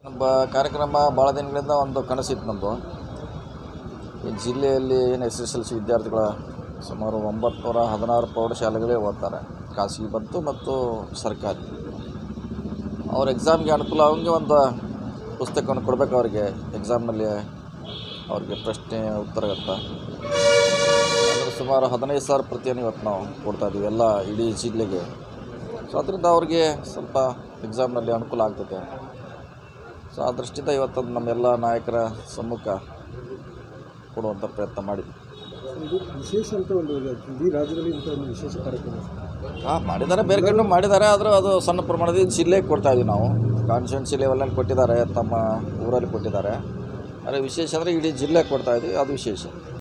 ಒಬ್ಬ ಕಾರ್ಯಕ್ರಮ ಭಾಳ ದಿನಗಳಿಂದ ಒಂದು ಕನಸಿತ್ತು ನಮ್ಮದು ಈ ಜಿಲ್ಲೆಯಲ್ಲಿ ಏನು ಎಸ್ ಎಸ್ ಎಲ್ ಸಿ ವಿದ್ಯಾರ್ಥಿಗಳ ಸುಮಾರು ಒಂಬತ್ತು ನೂರ ಹದಿನಾರು ಪ್ರೌಢಶಾಲೆಗಳೇ ಓದ್ತಾರೆ ಖಾಸಗಿ ಬಂತು ಮತ್ತು ಸರ್ಕಾರಿ ಅವ್ರ ಎಕ್ಸಾಮ್ಗೆ ಅನುಕೂಲ ಆಗಂಗೆ ಒಂದು ಪುಸ್ತಕವನ್ನು ಕೊಡಬೇಕು ಅವರಿಗೆ ಎಕ್ಸಾಮ್ನಲ್ಲಿ ಅವ್ರಿಗೆ ಪ್ರಶ್ನೆ ಉತ್ತರ ಅಂತ ಅಂದರೆ ಸುಮಾರು ಹದಿನೈದು ಸಾವಿರ ಪ್ರತಿಯನ್ನು ಇವತ್ತು ನಾವು ಕೊಡ್ತಾಯಿದ್ದೀವಿ ಎಲ್ಲ ಇಡೀ ಜಿಲ್ಲೆಗೆ ಸೊ ಅದರಿಂದ ಅವ್ರಿಗೆ ಸ್ವಲ್ಪ ಎಕ್ಸಾಮ್ನಲ್ಲಿ ಅನುಕೂಲ ಆಗ್ತದೆ ಸೊ ಆ ದೃಷ್ಟಿಯಿಂದ ಇವತ್ತು ನಮ್ಮೆಲ್ಲ ನಾಯಕರ ಸಮ್ಮುಖ ಕೊಡುವಂಥ ಪ್ರಯತ್ನ ಮಾಡಿದ್ವಿ ಇದು ವಿಶೇಷ ಅಂತ ಒಂದು ಇಡೀ ರಾಜ್ಯದಲ್ಲಿ ಇಂಥ ಒಂದು ವಿಶೇಷ ಕಾರ್ಯಕ್ರಮ ಹಾಂ ಮಾಡಿದ್ದಾರೆ ಬೇರೆ ಕಡೆ ಮಾಡಿದ್ದಾರೆ ಆದರೂ ಅದು ಸಣ್ಣ ಪ್ರಮಾಣದ ಜಿಲ್ಲೆಗೆ ಕೊಡ್ತಾ ಇದ್ದೀವಿ ನಾವು ಕಾನ್ಸ್ಟಿಟ್ಯೂನ್ಸಿ ಲೆವೆಲಲ್ಲಿ ಕೊಟ್ಟಿದ್ದಾರೆ ತಮ್ಮ ಊರಲ್ಲಿ ಕೊಟ್ಟಿದ್ದಾರೆ ಆದರೆ ವಿಶೇಷ ಅಂದರೆ ಇಡೀ ಜಿಲ್ಲೆಗೆ ಕೊಡ್ತಾ ಇದ್ದೀವಿ ಅದು ವಿಶೇಷ